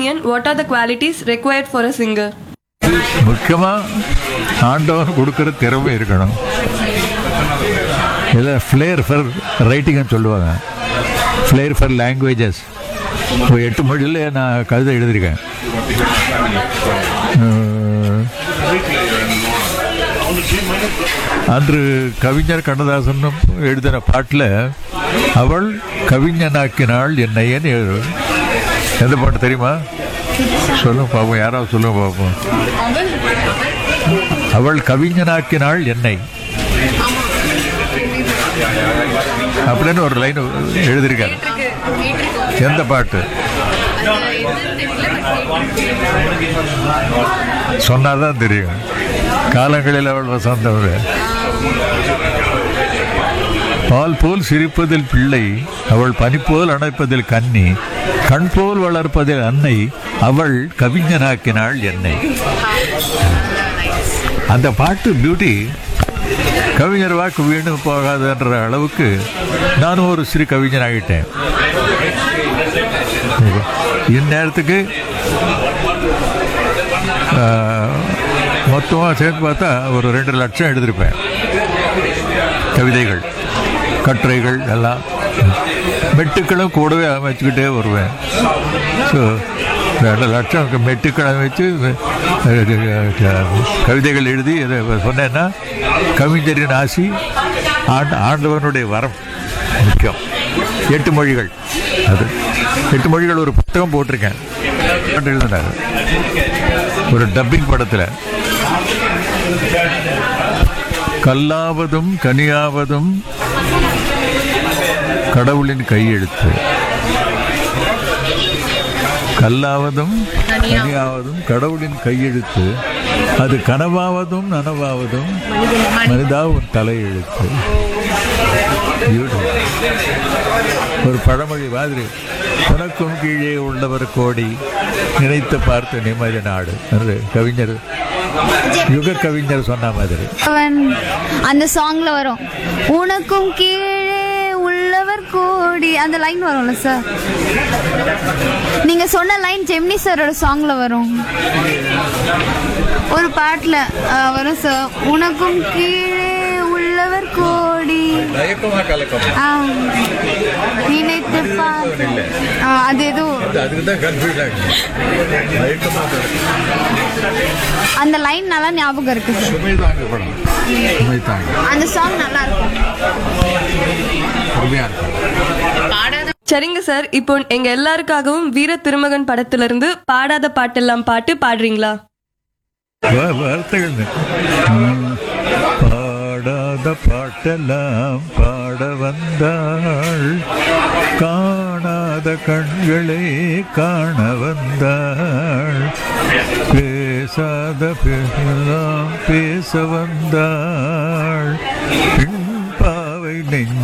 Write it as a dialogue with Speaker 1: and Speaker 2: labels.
Speaker 1: opinion, what are the qualities required for a singer?
Speaker 2: முக்கியமாக ஆண்டவன் கொடுக்குற திறமை இருக்கணும் இல்லை ஃப்ளேர் ஃபார் ரைட்டிங்னு சொல்லுவாங்க ஃப்ளேர் ஃபார் லாங்குவேஜஸ் இப்போ எட்டு மொழியில் நான் கவிதை எழுதியிருக்கேன் அஹ், அன்று கவிஞர் கண்ணதாசனும் எழுதின பாட்டில் அவள் கவிஞனாக்கினாள் என்னையன்னு எழுது எந்த பாட்டு தெரியுமா சொல்லுங்க பார்ப்போம் யாராவது சொல்லுங்க பார்ப்போம் அவள் கவிஞனாக்கினாள் என்னை அப்படின்னு ஒரு லைன் எழுதியிருக்காரு எந்த பாட்டு சொன்னாதான் தெரியும் காலங்களில் அவள் வசந்தவர் பால் போல் சிரிப்பதில் பிள்ளை அவள் பனி போல் அணைப்பதில் கன்னி கண் போல் வளர்ப்பதில் அன்னை அவள் கவிஞனாக்கினாள் என்னை அந்த பாட்டு பியூட்டி கவிஞர் வாக்கு வீணு போகாதுன்ற அளவுக்கு நானும் ஒரு சிறு கவிஞன் ஆகிட்டேன் இந்நேரத்துக்கு மொத்தமாக சேர்த்து பார்த்தா ஒரு ரெண்டு லட்சம் எழுதியிருப்பேன் கவிதைகள் கட்டுரைகள் எல்லாம் மெட்டுக்களும் கூடவே அமைச்சுக்கிட்டே வருவேன் ஸோ ரெண்டு லட்சம் மெட்டுக்களை வச்சு அஹ், கவிதைகள் எழுதி இதை சொன்னேன்னா கவிஞரின் ஆசி ஆண்ட ஆண்டவனுடைய வரம் முக்கியம் எட்டு மொழிகள் அது எட்டு மொழிகள் ஒரு புத்தகம் போட்டிருக்கேன் எழுதினார் ஒரு டப்பிங் படத்தில் கல்லாவதும் கனியாவதும் கடவுளின் கையெழுத்து கல்லாவதும் கனியாவதும் கடவுளின் கையெழுத்து அது கனவாவதும் நனவாவதும் மனிதாவும் தலையெழுத்து Beautiful. ஒரு பழமொழி மாதிரி உனக்கும் கீழே உள்ளவர் கோடி நினைத்து பார்த்த நிம்மதி நாடு என்று கவிஞர் யுக கவிஞர் சொன்ன மாதிரி
Speaker 3: அவன் அந்த சாங்ல வரும் உனக்கும் கீழே உள்ளவர் கோடி அந்த லைன் வரும்ல சார் நீங்க சொன்ன லைன் ஜெமினி சாரோட சாங்ல வரும் ஒரு பாட்டுல அஹ், வரும் சார் உனக்கும் கீழே உள்ளவர் கோடி ஆ, நினைத்து பார்த்து ஆ, அது ஏதோ
Speaker 2: அதுக்கு தான் கன்ஃபியூஸ் ஆகுது
Speaker 3: அந்த லைன் நல்லா ஞாபகம் இருக்கு சார்
Speaker 2: சுமை தாங்க படம் சுமை தாங்க
Speaker 3: அந்த சாங் நல்லா இருக்கும்
Speaker 2: அருமையா இருக்கும்
Speaker 1: சரிங்க சார் இப்போ எங்க எல்லாருக்காகவும் வீர திருமகன் படத்திலிருந்து பாடாத பாட்டெல்லாம் பாட்டு பாடுறீங்களா
Speaker 2: வா- வார்த்தைகள் ம், பாடாத பாட்டெல்லாம் பாட வந்தாள் காணாத கண்களே காண வந்தாள் பேசாத பேசலாம் பேச வந்தாள் பின் பாவை நெஞ்ச